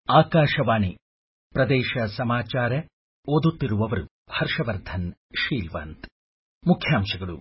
ಆಕಾಶವಾಣಿ ಪ್ರದೇಶ ಸಮಾಚಾರ ಓದುತ್ತಿರುವವರು ಹರ್ಷವರ್ಧನ್ ಶೀಲ್ವಂತ್ ಮುಖ್ಯಾಂಶಗಳು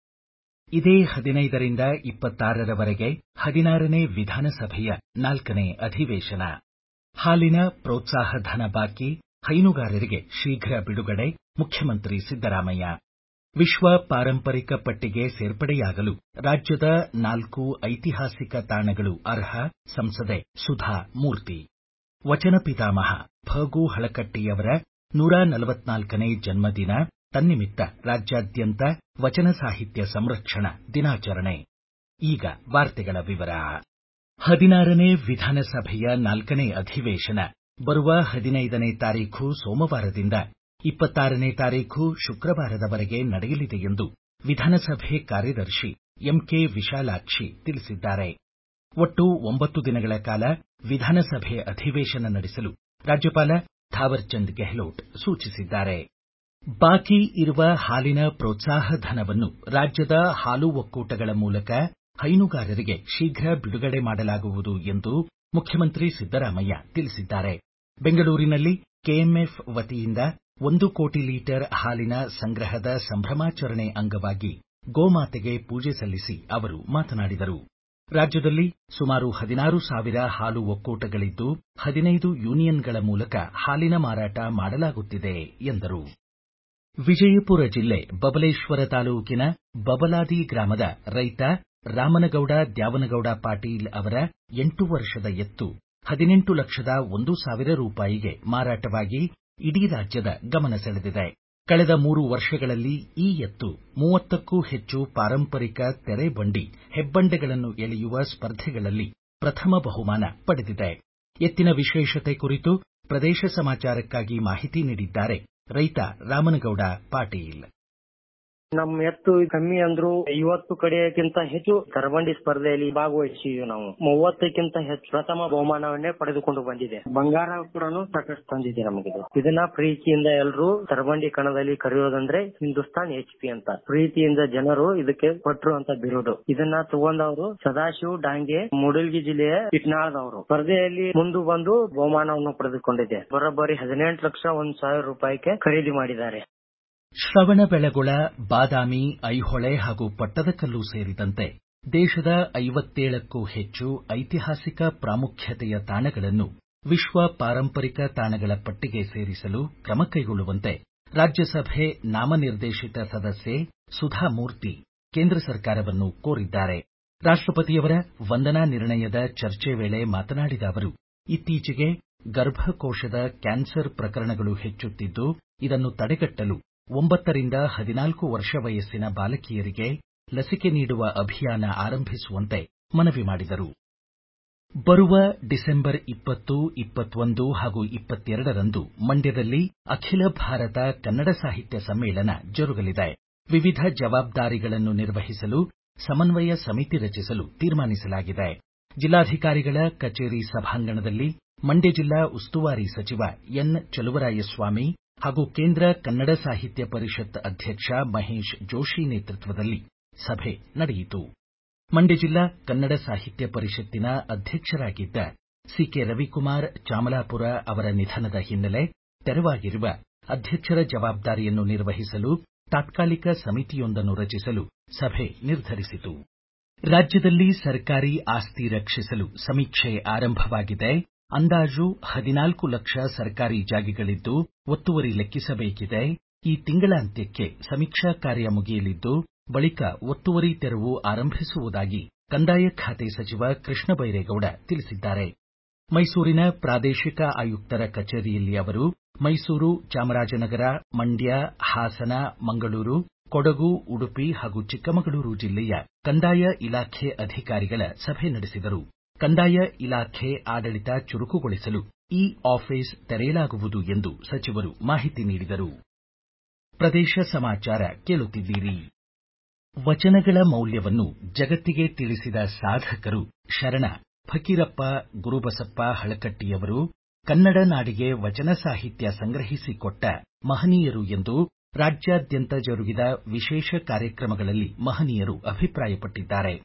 ಇದೇ ಹದಿನೈದರಿಂದ ಇಪ್ಪತ್ತಾರರವರೆಗೆ ಹದಿನಾರನೇ ವಿಧಾನಸಭೆಯ ನಾಲ್ಕನೇ ಅಧಿವೇಶನ ಹಾಲಿನ ಪ್ರೋತ್ಸಾಹಧನ ಬಾಕಿ ಹೈನುಗಾರರಿಗೆ ಶೀಘ್ರ ಬಿಡುಗಡೆ ಮುಖ್ಯಮಂತ್ರಿ ಸಿದ್ದರಾಮಯ್ಯ ವಿಶ್ವ ಪಾರಂಪರಿಕ ಪಟ್ಟಿಗೆ ಸೇರ್ಪಡೆಯಾಗಲು ರಾಜ್ಯದ ನಾಲ್ಕು ಐತಿಹಾಸಿಕ ತಾಣಗಳು ಅರ್ಹ ಸಂಸದೆ ಸುಧಾ ಮೂರ್ತಿ ವಚನ ಪಿತಾಮಹ ಫಗು ಹಳಕಟ್ಟಿಯವರ ನೂರ ನಲವತ್ನಾಲ್ಕನೇ ಜನ್ಮದಿನ ತನ್ನಿಮಿತ್ತ ರಾಜ್ಯಾದ್ಯಂತ ವಚನ ಸಾಹಿತ್ಯ ಸಂರಕ್ಷಣಾ ದಿನಾಚರಣೆ ಈಗ ವಾರ್ತೆಗಳ ವಿವರ ಹದಿನಾರನೇ ವಿಧಾನಸಭೆಯ ನಾಲ್ಕನೇ ಅಧಿವೇಶನ ಬರುವ ಹದಿನೈದನೇ ತಾರೀಖು ಸೋಮವಾರದಿಂದ ಇಪ್ಪತ್ತಾರನೇ ತಾರೀಖು ಶುಕ್ರವಾರದವರೆಗೆ ನಡೆಯಲಿದೆ ಎಂದು ವಿಧಾನಸಭೆ ಕಾರ್ಯದರ್ಶಿ ಎಂಕೆ ವಿಶಾಲಾಕ್ಷಿ ತಿಳಿಸಿದ್ದಾರೆ ಒಟ್ಟು ಒಂಬತ್ತು ದಿನಗಳ ಕಾಲ ವಿಧಾನಸಭೆ ಅಧಿವೇಶನ ನಡೆಸಲು ರಾಜ್ಯಪಾಲ ಥಾವರ್ಚಂದ್ ಗೆಹ್ಲೋಟ್ ಸೂಚಿಸಿದ್ದಾರೆ ಬಾಕಿ ಇರುವ ಹಾಲಿನ ಪ್ರೋತ್ಸಾಹ ಧನವನ್ನು ರಾಜ್ಯದ ಹಾಲು ಒಕ್ಕೂಟಗಳ ಮೂಲಕ ಹೈನುಗಾರರಿಗೆ ಶೀಘ್ರ ಬಿಡುಗಡೆ ಮಾಡಲಾಗುವುದು ಎಂದು ಮುಖ್ಯಮಂತ್ರಿ ಸಿದ್ದರಾಮಯ್ಯ ತಿಳಿಸಿದ್ದಾರೆ ಬೆಂಗಳೂರಿನಲ್ಲಿ ಕೆಎಂಎಫ್ ವತಿಯಿಂದ ಒಂದು ಕೋಟಿ ಲೀಟರ್ ಹಾಲಿನ ಸಂಗ್ರಹದ ಸಂಭ್ರಮಾಚರಣೆ ಅಂಗವಾಗಿ ಗೋಮಾತೆಗೆ ಪೂಜೆ ಸಲ್ಲಿಸಿ ಅವರು ಮಾತನಾಡಿದರು ರಾಜ್ಯದಲ್ಲಿ ಸುಮಾರು ಹದಿನಾರು ಸಾವಿರ ಹಾಲು ಒಕ್ಕೂಟಗಳಿದ್ದು ಹದಿನೈದು ಯೂನಿಯನ್ಗಳ ಮೂಲಕ ಹಾಲಿನ ಮಾರಾಟ ಮಾಡಲಾಗುತ್ತಿದೆ ಎಂದರು ವಿಜಯಪುರ ಜಿಲ್ಲೆ ಬಬಲೇಶ್ವರ ತಾಲೂಕಿನ ಬಬಲಾದಿ ಗ್ರಾಮದ ರೈತ ರಾಮನಗೌಡ ದ್ಯಾವನಗೌಡ ಪಾಟೀಲ್ ಅವರ ಎಂಟು ವರ್ಷದ ಎತ್ತು ಹದಿನೆಂಟು ಲಕ್ಷದ ಒಂದು ಸಾವಿರ ರೂಪಾಯಿಗೆ ಮಾರಾಟವಾಗಿ ಇಡೀ ರಾಜ್ಯದ ಗಮನ ಸೆಳೆದಿದೆ ಕಳೆದ ಮೂರು ವರ್ಷಗಳಲ್ಲಿ ಈ ಎತ್ತು ಮೂವತ್ತಕ್ಕೂ ಹೆಚ್ಚು ಪಾರಂಪರಿಕ ತೆರೆ ಬಂಡಿ ಹೆಬ್ಬಂಡೆಗಳನ್ನು ಎಳೆಯುವ ಸ್ಪರ್ಧೆಗಳಲ್ಲಿ ಪ್ರಥಮ ಬಹುಮಾನ ಪಡೆದಿದೆ ಎತ್ತಿನ ವಿಶೇಷತೆ ಕುರಿತು ಪ್ರದೇಶ ಸಮಾಚಾರಕ್ಕಾಗಿ ಮಾಹಿತಿ ನೀಡಿದ್ದಾರೆ ರೈತ ರಾಮನಗೌಡ ಪಾಟೀಲ್ ನಮ್ಮ ಎತ್ತು ಕಮ್ಮಿ ಅಂದ್ರು ಐವತ್ತು ಕಡೆಗಿಂತ ಹೆಚ್ಚು ತರಬಂಡಿ ಸ್ಪರ್ಧೆಯಲ್ಲಿ ಭಾಗವಹಿಸಿದ್ವಿ ನಾವು ಮೂವತ್ತಕ್ಕಿಂತ ಹೆಚ್ಚು ಪ್ರಥಮ ಬಹುಮಾನವನ್ನೇ ಪಡೆದುಕೊಂಡು ಬಂದಿದೆ ಬಂಗಾರ ಕೂಡ ಸಾಕಷ್ಟು ತಂದಿದೆ ನಮಗೆ ಇದನ್ನ ಪ್ರೀತಿಯಿಂದ ಎಲ್ಲರೂ ತರಬಂಡಿ ಕಣದಲ್ಲಿ ಕರೆಯೋದಂದ್ರೆ ಹಿಂದೂಸ್ತಾನ್ ಎಚ್ ಪಿ ಅಂತ ಪ್ರೀತಿಯಿಂದ ಜನರು ಇದಕ್ಕೆ ಕೊಟ್ರು ಅಂತ ಬಿರುದು ಇದನ್ನ ತಗೊಂಡವರು ಸದಾಶಿವ್ ಡಾಂಗೆ ಮೂಡಲ್ಗಿ ಜಿಲ್ಲೆಯ ಇಟ್ನಾಳದವರು ಸ್ಪರ್ಧೆಯಲ್ಲಿ ಮುಂದೆ ಬಂದು ಬಹುಮಾನವನ್ನು ಪಡೆದುಕೊಂಡಿದೆ ಬರೋಬ್ಬರಿ ಹದಿನೆಂಟು ಲಕ್ಷ ಒಂದು ಸಾವಿರ ರೂಪಾಯಿಗೆ ಖರೀದಿ ಮಾಡಿದ್ದಾರೆ ಶ್ರವಣ ಬೆಳಗೊಳ ಬಾದಾಮಿ ಐಹೊಳೆ ಹಾಗೂ ಪಟ್ಟದಕಲ್ಲು ಸೇರಿದಂತೆ ದೇಶದ ಐವತ್ತೇಳಕ್ಕೂ ಹೆಚ್ಚು ಐತಿಹಾಸಿಕ ಪ್ರಾಮುಖ್ಯತೆಯ ತಾಣಗಳನ್ನು ವಿಶ್ವ ಪಾರಂಪರಿಕ ತಾಣಗಳ ಪಟ್ಟಿಗೆ ಸೇರಿಸಲು ಕ್ರಮ ಕೈಗೊಳ್ಳುವಂತೆ ರಾಜ್ಯಸಭೆ ನಾಮನಿರ್ದೇಶಿತ ಸದಸ್ಯೆ ಸುಧಾ ಮೂರ್ತಿ ಕೇಂದ್ರ ಸರ್ಕಾರವನ್ನು ಕೋರಿದ್ದಾರೆ ರಾಷ್ಟಪತಿಯವರ ವಂದನಾ ನಿರ್ಣಯದ ಚರ್ಚೆ ವೇಳೆ ಮಾತನಾಡಿದ ಅವರು ಇತ್ತೀಚೆಗೆ ಗರ್ಭಕೋಶದ ಕ್ಯಾನ್ಸರ್ ಪ್ರಕರಣಗಳು ಹೆಚ್ಚುತ್ತಿದ್ದು ಇದನ್ನು ತಡೆಗಟ್ಟಲು ಒಂಬತ್ತರಿಂದ ಹದಿನಾಲ್ಕು ವರ್ಷ ವಯಸ್ಸಿನ ಬಾಲಕಿಯರಿಗೆ ಲಸಿಕೆ ನೀಡುವ ಅಭಿಯಾನ ಆರಂಭಿಸುವಂತೆ ಮನವಿ ಮಾಡಿದರು ಬರುವ ಡಿಸೆಂಬರ್ ಇಪ್ಪತ್ತು ಇಪ್ಪತ್ತೊಂದು ಹಾಗೂ ಇಪ್ಪತ್ತೆರಡರಂದು ಮಂಡ್ಯದಲ್ಲಿ ಅಖಿಲ ಭಾರತ ಕನ್ನಡ ಸಾಹಿತ್ಯ ಸಮ್ಮೇಳನ ಜರುಗಲಿದೆ ವಿವಿಧ ಜವಾಬ್ದಾರಿಗಳನ್ನು ನಿರ್ವಹಿಸಲು ಸಮನ್ವಯ ಸಮಿತಿ ರಚಿಸಲು ತೀರ್ಮಾನಿಸಲಾಗಿದೆ ಜಿಲ್ಲಾಧಿಕಾರಿಗಳ ಕಚೇರಿ ಸಭಾಂಗಣದಲ್ಲಿ ಮಂಡ್ಯ ಜಿಲ್ಲಾ ಉಸ್ತುವಾರಿ ಸಚಿವ ಎನ್ ಚಲುವರಾಯಸ್ವಾಮಿ ಹಾಗೂ ಕೇಂದ್ರ ಕನ್ನಡ ಸಾಹಿತ್ಯ ಪರಿಷತ್ ಅಧ್ಯಕ್ಷ ಮಹೇಶ್ ಜೋಶಿ ನೇತೃತ್ವದಲ್ಲಿ ಸಭೆ ನಡೆಯಿತು ಮಂಡ್ಯ ಜಿಲ್ಲಾ ಕನ್ನಡ ಸಾಹಿತ್ಯ ಪರಿಷತ್ತಿನ ಅಧ್ಯಕ್ಷರಾಗಿದ್ದ ಸಿಕೆ ರವಿಕುಮಾರ್ ಚಾಮಲಾಪುರ ಅವರ ನಿಧನದ ಹಿನ್ನೆಲೆ ತೆರವಾಗಿರುವ ಅಧ್ಯಕ್ಷರ ಜವಾಬ್ದಾರಿಯನ್ನು ನಿರ್ವಹಿಸಲು ತಾತ್ಕಾಲಿಕ ಸಮಿತಿಯೊಂದನ್ನು ರಚಿಸಲು ಸಭೆ ನಿರ್ಧರಿಸಿತು ರಾಜ್ಯದಲ್ಲಿ ಸರ್ಕಾರಿ ಆಸ್ತಿ ರಕ್ಷಿಸಲು ಸಮೀಕ್ಷೆ ಆರಂಭವಾಗಿದೆ ಅಂದಾಜು ಹದಿನಾಲ್ಕು ಲಕ್ಷ ಸರ್ಕಾರಿ ಜಾಗೆಗಳಿದ್ದು ಒತ್ತುವರಿ ಲೆಕ್ಕಿಸಬೇಕಿದೆ ಈ ತಿಂಗಳಾಂತ್ಯಕ್ಕೆ ಸಮೀಕ್ಷಾ ಕಾರ್ಯ ಮುಗಿಯಲಿದ್ದು ಬಳಿಕ ಒತ್ತುವರಿ ತೆರವು ಆರಂಭಿಸುವುದಾಗಿ ಕಂದಾಯ ಖಾತೆ ಸಚಿವ ಕೃಷ್ಣ ಬೈರೇಗೌಡ ತಿಳಿಸಿದ್ದಾರೆ ಮೈಸೂರಿನ ಪ್ರಾದೇಶಿಕ ಆಯುಕ್ತರ ಕಚೇರಿಯಲ್ಲಿ ಅವರು ಮೈಸೂರು ಚಾಮರಾಜನಗರ ಮಂಡ್ಯ ಹಾಸನ ಮಂಗಳೂರು ಕೊಡಗು ಉಡುಪಿ ಹಾಗೂ ಚಿಕ್ಕಮಗಳೂರು ಜಿಲ್ಲೆಯ ಕಂದಾಯ ಇಲಾಖೆ ಅಧಿಕಾರಿಗಳ ಸಭೆ ನಡೆಸಿದರು ಕಂದಾಯ ಇಲಾಖೆ ಆಡಳಿತ ಚುರುಕುಗೊಳಿಸಲು ಇ ಆಫೀಸ್ ತೆರೆಯಲಾಗುವುದು ಎಂದು ಸಚಿವರು ಮಾಹಿತಿ ನೀಡಿದರು ಪ್ರದೇಶ ಸಮಾಚಾರ ಕೇಳುತ್ತಿದ್ದೀರಿ ವಚನಗಳ ಮೌಲ್ಯವನ್ನು ಜಗತ್ತಿಗೆ ತಿಳಿಸಿದ ಸಾಧಕರು ಶರಣ ಫಕೀರಪ್ಪ ಗುರುಬಸಪ್ಪ ಹಳಕಟ್ಟಿಯವರು ಕನ್ನಡ ನಾಡಿಗೆ ವಚನ ಸಾಹಿತ್ಯ ಸಂಗ್ರಹಿಸಿಕೊಟ್ಟ ಮಹನೀಯರು ಎಂದು ರಾಜ್ಯಾದ್ಯಂತ ಜರುಗಿದ ವಿಶೇಷ ಕಾರ್ಯಕ್ರಮಗಳಲ್ಲಿ ಮಹನೀಯರು ಅಭಿಪ್ರಾಯಪಟ್ಟಿದ್ದಾರೆ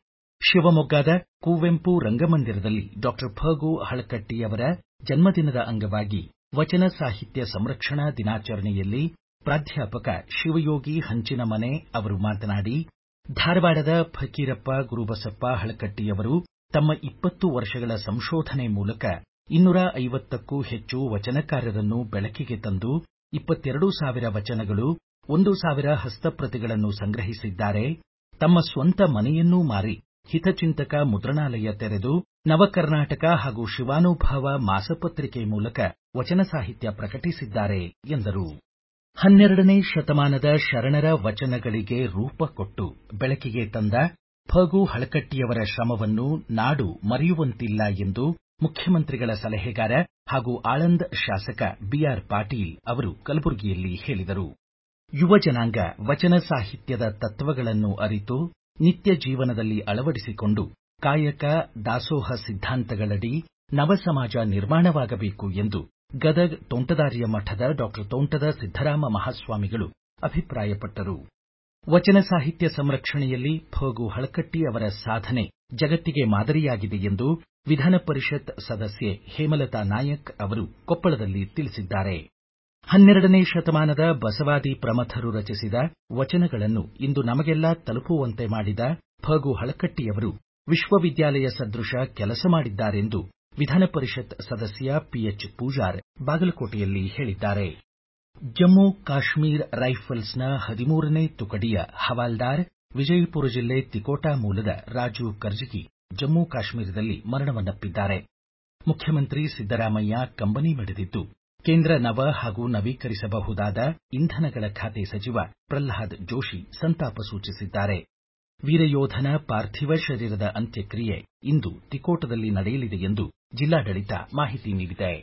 ಶಿವಮೊಗ್ಗದ ಕುವೆಂಪು ರಂಗಮಂದಿರದಲ್ಲಿ ಡಾಕ್ಟರ್ ಫಗು ಹಳಕಟ್ಟಿಯವರ ಜನ್ಮದಿನದ ಅಂಗವಾಗಿ ವಚನ ಸಾಹಿತ್ಯ ಸಂರಕ್ಷಣಾ ದಿನಾಚರಣೆಯಲ್ಲಿ ಪ್ರಾಧ್ಯಾಪಕ ಶಿವಯೋಗಿ ಹಂಚಿನಮನೆ ಅವರು ಮಾತನಾಡಿ ಧಾರವಾಡದ ಫಕೀರಪ್ಪ ಗುರುಬಸಪ್ಪ ಹಳಕಟ್ಟಿಯವರು ತಮ್ಮ ಇಪ್ಪತ್ತು ವರ್ಷಗಳ ಸಂಶೋಧನೆ ಮೂಲಕ ಇನ್ನೂರ ಐವತ್ತಕ್ಕೂ ಹೆಚ್ಚು ವಚನಕಾರರನ್ನು ಬೆಳಕಿಗೆ ತಂದು ಇಪ್ಪತ್ತೆರಡು ಸಾವಿರ ವಚನಗಳು ಒಂದು ಸಾವಿರ ಹಸ್ತಪ್ರತಿಗಳನ್ನು ಸಂಗ್ರಹಿಸಿದ್ದಾರೆ ತಮ್ಮ ಸ್ವಂತ ಮನೆಯನ್ನೂ ಮಾರಿ ಹಿತಚಿಂತಕ ಮುದ್ರಣಾಲಯ ತೆರೆದು ನವಕರ್ನಾಟಕ ಹಾಗೂ ಶಿವಾನುಭಾವ ಮಾಸಪತ್ರಿಕೆ ಮೂಲಕ ವಚನ ಸಾಹಿತ್ಯ ಪ್ರಕಟಿಸಿದ್ದಾರೆ ಎಂದರು ಹನ್ನೆರಡನೇ ಶತಮಾನದ ಶರಣರ ವಚನಗಳಿಗೆ ರೂಪ ಕೊಟ್ಟು ಬೆಳಕಿಗೆ ತಂದ ಫಗು ಹಳಕಟ್ಟಿಯವರ ಶ್ರಮವನ್ನು ನಾಡು ಮರೆಯುವಂತಿಲ್ಲ ಎಂದು ಮುಖ್ಯಮಂತ್ರಿಗಳ ಸಲಹೆಗಾರ ಹಾಗೂ ಆಳಂದ್ ಶಾಸಕ ಬಿಆರ್ ಪಾಟೀಲ್ ಅವರು ಕಲಬುರಗಿಯಲ್ಲಿ ಹೇಳಿದರು ಯುವ ಜನಾಂಗ ವಚನ ಸಾಹಿತ್ಯದ ತತ್ವಗಳನ್ನು ಅರಿತು ನಿತ್ಯ ಜೀವನದಲ್ಲಿ ಅಳವಡಿಸಿಕೊಂಡು ಕಾಯಕ ದಾಸೋಹ ಸಿದ್ಧಾಂತಗಳಡಿ ನವ ಸಮಾಜ ನಿರ್ಮಾಣವಾಗಬೇಕು ಎಂದು ಗದಗ್ ತೋಂಟದಾರ್ಯ ಮಠದ ಡಾಕ್ಟರ್ ತೋಂಟದ ಸಿದ್ದರಾಮ ಮಹಾಸ್ವಾಮಿಗಳು ಅಭಿಪ್ರಾಯಪಟ್ಟರು ವಚನ ಸಾಹಿತ್ಯ ಸಂರಕ್ಷಣೆಯಲ್ಲಿ ಫಗು ಹಳಕಟ್ಟಿ ಅವರ ಸಾಧನೆ ಜಗತ್ತಿಗೆ ಮಾದರಿಯಾಗಿದೆ ಎಂದು ವಿಧಾನ ಪರಿಷತ್ ಸದಸ್ಯೆ ಹೇಮಲತಾ ನಾಯಕ್ ಅವರು ಕೊಪ್ಪಳದಲ್ಲಿ ತಿಳಿಸಿದ್ದಾರೆ ಹನ್ನೆರಡನೇ ಶತಮಾನದ ಬಸವಾದಿ ಪ್ರಮಥರು ರಚಿಸಿದ ವಚನಗಳನ್ನು ಇಂದು ನಮಗೆಲ್ಲ ತಲುಪುವಂತೆ ಮಾಡಿದ ಫಗು ಹಳಕಟ್ಟಿಯವರು ವಿಶ್ವವಿದ್ಯಾಲಯ ಸದೃಶ ಕೆಲಸ ಮಾಡಿದ್ದಾರೆಂದು ವಿಧಾನ ಪರಿಷತ್ ಸದಸ್ಯ ಪಿಎಚ್ ಪೂಜಾರ್ ಬಾಗಲಕೋಟೆಯಲ್ಲಿ ಹೇಳಿದ್ದಾರೆ ಜಮ್ಮು ಕಾಶ್ಮೀರ್ ರೈಫಲ್ಸ್ನ ಹದಿಮೂರನೇ ತುಕಡಿಯ ಹವಾಲ್ದಾರ್ ವಿಜಯಪುರ ಜಿಲ್ಲೆ ತಿಕೋಟಾ ಮೂಲದ ರಾಜು ಕರ್ಜಗಿ ಜಮ್ಮು ಕಾಶ್ಮೀರದಲ್ಲಿ ಮರಣವನ್ನಪ್ಪಿದ್ದಾರೆ ಮುಖ್ಯಮಂತ್ರಿ ಸಿದ್ದರಾಮಯ್ಯ ಕಂಬನಿ ಮಿಡಿದಿದ್ದು ಕೇಂದ್ರ ನವ ಹಾಗೂ ನವೀಕರಿಸಬಹುದಾದ ಇಂಧನಗಳ ಖಾತೆ ಸಚಿವ ಪ್ರಲ್ಹಾದ್ ಜೋಶಿ ಸಂತಾಪ ಸೂಚಿಸಿದ್ದಾರೆ ವೀರಯೋಧನ ಪಾರ್ಥಿವ ಶರೀರದ ಅಂತ್ಯಕ್ರಿಯೆ ಇಂದು ತಿಕೋಟದಲ್ಲಿ ನಡೆಯಲಿದೆ ಎಂದು ಜಿಲ್ಲಾಡಳಿತ ಮಾಹಿತಿ ನೀಡಿದೆ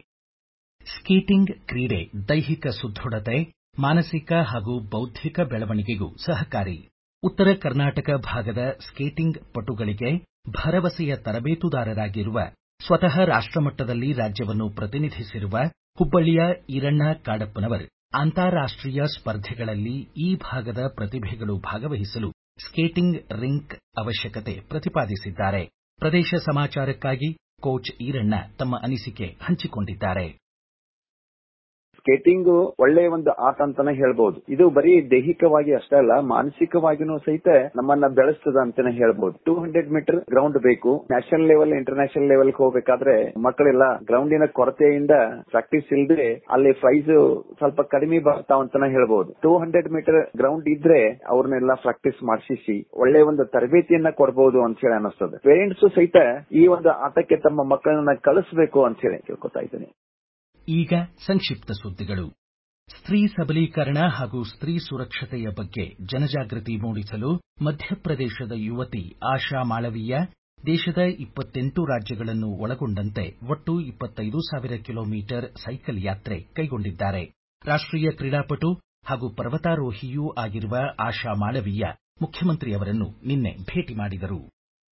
ಸ್ಕೀಟಿಂಗ್ ಕ್ರೀಡೆ ದೈಹಿಕ ಸುದೃಢತೆ ಮಾನಸಿಕ ಹಾಗೂ ಬೌದ್ಧಿಕ ಬೆಳವಣಿಗೆಗೂ ಸಹಕಾರಿ ಉತ್ತರ ಕರ್ನಾಟಕ ಭಾಗದ ಸ್ಕೇಟಿಂಗ್ ಪಟುಗಳಿಗೆ ಭರವಸೆಯ ತರಬೇತುದಾರರಾಗಿರುವ ಸ್ವತಃ ರಾಷ್ಟಮಟ್ಟದಲ್ಲಿ ರಾಜ್ಯವನ್ನು ಪ್ರತಿನಿಧಿಸಿರುವ ಹುಬ್ಬಳ್ಳಿಯ ಈರಣ್ಣ ಕಾಡಪ್ಪನವರ್ ಅಂತಾರಾಷ್ಟೀಯ ಸ್ಪರ್ಧೆಗಳಲ್ಲಿ ಈ ಭಾಗದ ಪ್ರತಿಭೆಗಳು ಭಾಗವಹಿಸಲು ಸ್ಕೇಟಿಂಗ್ ರಿಂಕ್ ಅವಶ್ಯಕತೆ ಪ್ರತಿಪಾದಿಸಿದ್ದಾರೆ ಪ್ರದೇಶ ಸಮಾಚಾರಕ್ಕಾಗಿ ಕೋಚ್ ಈರಣ್ಣ ತಮ್ಮ ಅನಿಸಿಕೆ ಹಂಚಿಕೊಂಡಿದ್ದಾರೆ ಸ್ಕೇಟಿಂಗ್ ಒಳ್ಳೆಯ ಒಂದು ಆಟ ಅಂತಾನೆ ಹೇಳ್ಬಹುದು ಇದು ಬರೀ ದೈಹಿಕವಾಗಿ ಅಷ್ಟೇ ಅಲ್ಲ ಮಾನಸಿಕವಾಗಿನೂ ಸಹಿತ ನಮ್ಮನ್ನ ಬೆಳೆಸ್ತದ ಅಂತಾನೆ ಹೇಳ್ಬಹುದು ಟೂ ಹಂಡ್ರೆಡ್ ಮೀಟರ್ ಗ್ರೌಂಡ್ ಬೇಕು ನ್ಯಾಷನಲ್ ಲೆವೆಲ್ ಇಂಟರ್ನ್ಯಾಷನಲ್ ಲೆವೆಲ್ ಹೋಗ್ಬೇಕಾದ್ರೆ ಮಕ್ಕಳೆಲ್ಲ ಗ್ರೌಂಡಿನ ಕೊರತೆಯಿಂದ ಪ್ರಾಕ್ಟೀಸ್ ಇಲ್ಲದೆ ಅಲ್ಲಿ ಪ್ರೈಸ್ ಸ್ವಲ್ಪ ಕಡಿಮೆ ಬರ್ತಾವ ಅಂತಾನೆ ಹೇಳ್ಬಹುದು ಟೂ ಹಂಡ್ರೆಡ್ ಮೀಟರ್ ಗ್ರೌಂಡ್ ಇದ್ರೆ ಅವ್ರನ್ನೆಲ್ಲ ಪ್ರಾಕ್ಟೀಸ್ ಮಾಡಿಸಿ ಒಳ್ಳೆ ಒಂದು ತರಬೇತಿಯನ್ನ ಕೊಡಬಹುದು ಅಂತ ಹೇಳಿ ಅನಿಸ್ತದೆ ಪೇರೆಂಟ್ಸ್ ಸಹಿತ ಈ ಒಂದು ಆಟಕ್ಕೆ ತಮ್ಮ ಮಕ್ಕಳನ್ನ ಕಳಿಸಬೇಕು ಅಂತ ಹೇಳಿ ಕೇಳ್ಕೊತಾ ಇದ್ದೀನಿ ಈಗ ಸಂಕ್ಷಿಪ್ತ ಸುದ್ದಿಗಳು ಸ್ತ್ರೀ ಸಬಲೀಕರಣ ಹಾಗೂ ಸ್ತ್ರೀ ಸುರಕ್ಷತೆಯ ಬಗ್ಗೆ ಜನಜಾಗೃತಿ ಮೂಡಿಸಲು ಮಧ್ಯಪ್ರದೇಶದ ಯುವತಿ ಆಶಾ ಮಾಳವೀಯ ದೇಶದ ಇಪ್ಪತ್ತೆಂಟು ರಾಜ್ಯಗಳನ್ನು ಒಳಗೊಂಡಂತೆ ಒಟ್ಟು ಇಪ್ಪತ್ತೈದು ಸಾವಿರ ಕಿಲೋಮೀಟರ್ ಸೈಕಲ್ ಯಾತ್ರೆ ಕೈಗೊಂಡಿದ್ದಾರೆ ರಾಷ್ಟೀಯ ಕ್ರೀಡಾಪಟು ಹಾಗೂ ಪರ್ವತಾರೋಹಿಯೂ ಆಗಿರುವ ಆಶಾ ಮಾಳವೀಯ ಮುಖ್ಯಮಂತ್ರಿಯವರನ್ನು ನಿನ್ನೆ ಭೇಟಿ ಮಾಡಿದರು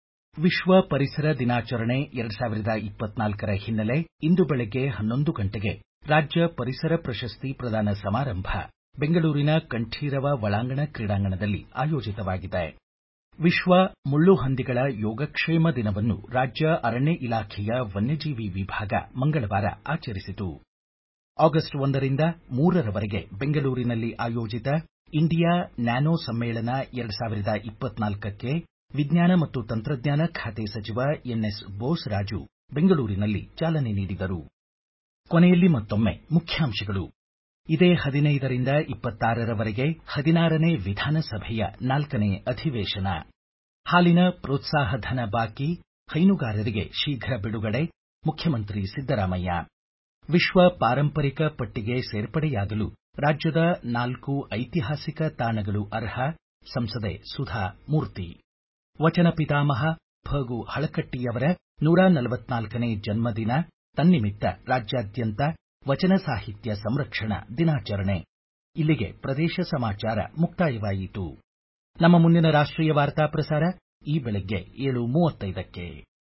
ವಿಶ್ವ ಪರಿಸರ ದಿನಾಚರಣೆ ಎರಡ್ ಸಾವಿರದ ಇಪ್ಪತ್ನಾಲ್ಕರ ಹಿನ್ನೆಲೆ ಇಂದು ಬೆಳಗ್ಗೆ ಹನ್ನೊಂದು ಗಂಟೆಗೆ ರಾಜ್ಯ ಪರಿಸರ ಪ್ರಶಸ್ತಿ ಪ್ರದಾನ ಸಮಾರಂಭ ಬೆಂಗಳೂರಿನ ಕಂಠೀರವ ಒಳಾಂಗಣ ಕ್ರೀಡಾಂಗಣದಲ್ಲಿ ಆಯೋಜಿತವಾಗಿದೆ ವಿಶ್ವ ಮುಳ್ಳುಹಂದಿಗಳ ಯೋಗಕ್ಷೇಮ ದಿನವನ್ನು ರಾಜ್ಯ ಅರಣ್ಯ ಇಲಾಖೆಯ ವನ್ಯಜೀವಿ ವಿಭಾಗ ಮಂಗಳವಾರ ಆಚರಿಸಿತು ಆಗಸ್ಟ್ ಒಂದರಿಂದ ಮೂರರವರೆಗೆ ಬೆಂಗಳೂರಿನಲ್ಲಿ ಆಯೋಜಿತ ಇಂಡಿಯಾ ನ್ಯಾನೋ ಸಮ್ಮೇಳನ ಎರಡ್ ಸಾವಿರದ ಇಪ್ಪತ್ನಾಲ್ಕಕ್ಕೆ ವಿಜ್ಞಾನ ಮತ್ತು ತಂತ್ರಜ್ಞಾನ ಖಾತೆ ಸಚಿವ ಎನ್ಎಸ್ ಬೋಸರಾಜು ಬೆಂಗಳೂರಿನಲ್ಲಿ ಚಾಲನೆ ನೀಡಿದರು ಕೊನೆಯಲ್ಲಿ ಮತ್ತೊಮ್ಮೆ ಮುಖ್ಯಾಂಶಗಳು ಇದೇ ಹದಿನೈದರಿಂದ ಇಪ್ಪತ್ತಾರರವರೆಗೆ ಹದಿನಾರನೇ ವಿಧಾನಸಭೆಯ ನಾಲ್ಕನೇ ಅಧಿವೇಶನ ಹಾಲಿನ ಪ್ರೋತ್ಸಾಹಧನ ಬಾಕಿ ಹೈನುಗಾರರಿಗೆ ಶೀಘ್ರ ಬಿಡುಗಡೆ ಮುಖ್ಯಮಂತ್ರಿ ಸಿದ್ದರಾಮಯ್ಯ ವಿಶ್ವ ಪಾರಂಪರಿಕ ಪಟ್ಟಿಗೆ ಸೇರ್ಪಡೆಯಾಗಲು ರಾಜ್ಯದ ನಾಲ್ಕು ಐತಿಹಾಸಿಕ ತಾಣಗಳು ಅರ್ಹ ಸಂಸದೆ ಸುಧಾ ಮೂರ್ತಿ ವಚನ ಪಿತಾಮಹ ಫಗು ಹಳಕಟ್ಟಿಯವರ ನೂರ ನಲವತ್ನಾಲ್ಕನೇ ಜನ್ಮದಿನ ತನ್ನಿಮಿತ್ತ ರಾಜ್ಯಾದ್ಯಂತ ವಚನ ಸಾಹಿತ್ಯ ಸಂರಕ್ಷಣಾ ದಿನಾಚರಣೆ ಇಲ್ಲಿಗೆ ಪ್ರದೇಶ ಸಮಾಚಾರ ಮುಕ್ತಾಯವಾಯಿತು ನಮ್ಮ ಮುಂದಿನ ರಾಷ್ಟ್ರೀಯ ವಾರ್ತಾ ಪ್ರಸಾರ ಈ ಬೆಳಗ್ಗೆ ಏಳು ಮೂವತ್ತೈದಕ್ಕೆ